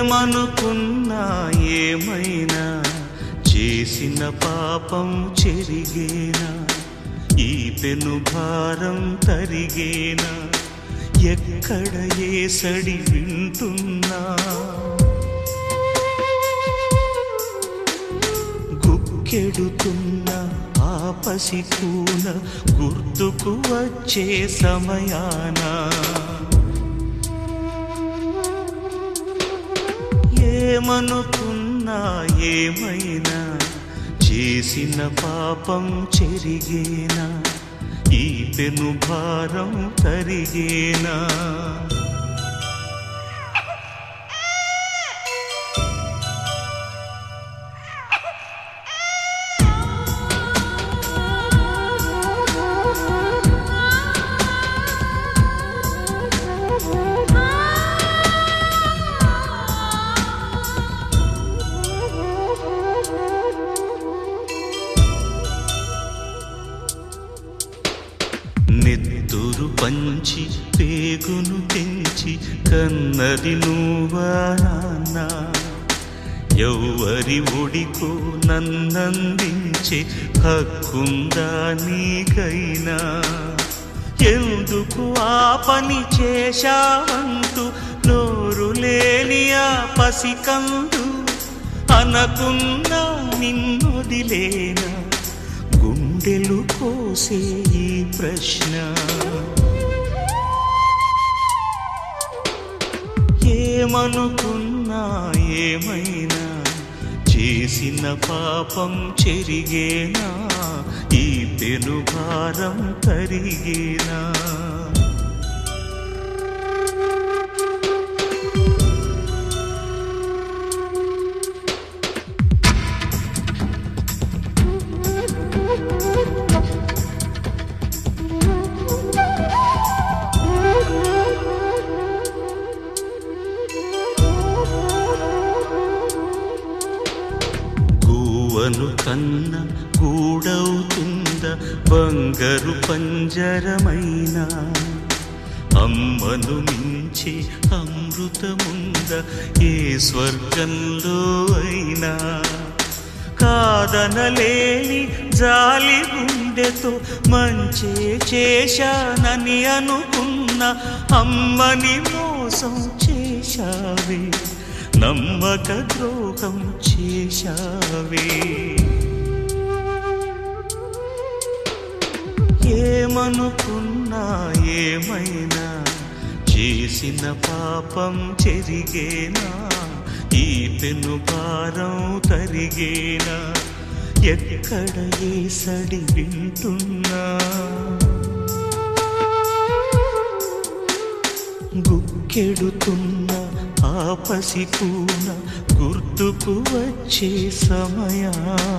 ఏమనుకున్నా ఏమైనా చేసిన పాపం చెరిగేనా ఈ పెను భారం తరిగేనా ఎక్కడ ఏసడి వింటున్నా గుక్కెడుతున్న ఆ పసికూన గుర్తుకు వచ్చే సమయానా ఏమనుకున్నా ఏమైనా చేసిన పాపం చెరిగేనా ఈ పెను భారం తరిగేనా నెత్తురు పంచి పేగును తెంచి కన్నది నువ్వా నాన్న ఎవ్వరి ఒడికో నన్నందించే హక్కుందా నీకైనా ఎందుకు ఆ పని చేశావంటూ నోరు లేని ఆ పసికందు అనకున్నా నిన్నొదిలేనా గుండెలు కోసే ఈ ప్రశ్న ఏమనుకున్నా ఏమైనా చేసిన పాపం చెరిగేనా ఈ పెను భారం తరిగేనా గువ్వను కన్న గూడవుతుంద బంగారు పంజరమైనా అమ్మను మించి అమృతముంద ఏ స్వర్గంలో అయినా కాదనలేని జాలి గుండెతో మంచే చేశానని అనుకున్న అమ్మని మోసం చేశావే నమ్మక ద్రోహం చేశావే ఏమనుకున్నా ఏమైనా చేసిన పాపం చెరిగేనా ఈ పెను భారం తరిగేనా ఎక్కడ ఏసడి వింటున్నా గుక్కెడుతున్న ఆ పసికూన గుర్తుకు వచ్చే సమయా